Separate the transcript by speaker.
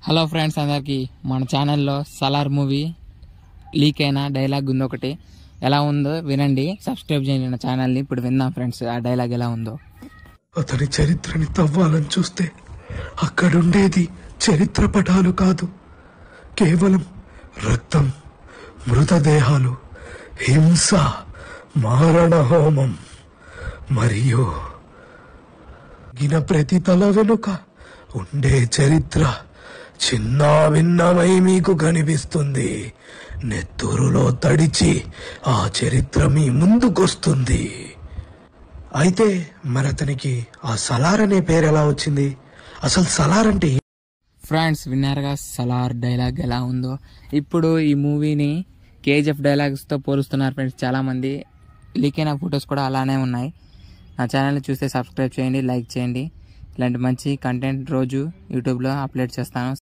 Speaker 1: hello friends అందరికి మన ఛానల్లో సలార్ మూవీ లీక్ అయిన డైలాగ్ ఉంది ఒకటి ఎలా ఉందో వినండి సబ్స్క్రైబ్ చేయండి నా ఛానల్ని ఇప్పుడు విందాం ఫ్రెండ్స్ ఆ డైలాగ్ ఎలా ఉందో
Speaker 2: అతని చరిత్రని తవ్వాలని చూస్తే అక్కడుండేది చరిత్ర పటాలు కాదు కేవలం రక్తం మృతదేహాలు హింస మారణ హోమం మరియు గిన ప్రతి తల వెనుక ఉండే చరిత్ర చిన్న భిన్నమై మీకు కనిపిస్తుంది నెత్తురులో తడిచి ఆ చరిత్ర మీ ముందుకొస్తుంది అయితే మరి అతనికి ఆ సలార్ అనే పేరు ఎలా వచ్చింది అసలు సలార్ అంటే ఏ-
Speaker 1: ఫ్రెండ్స్ విన్నారుగా సలార్ డైలాగ్ ఎలా ఉందో ఇప్పుడు ఈ మూవీని కేజీఎఫ్ డైలాగ్స్తో పోలుస్తున్నారు ఫ్రెండ్స్ చాలామంది లీక్ అయిన ఫొటోస్ కూడా అలానే ఉన్నాయి నా ఛానల్ని చూస్తే సబ్స్క్రైబ్ చేయండి లైక్ చేయండి ఇలాంటి మంచి కంటెంట్ రోజు యూట్యూబ్లో అప్లోడ్ చేస్తాను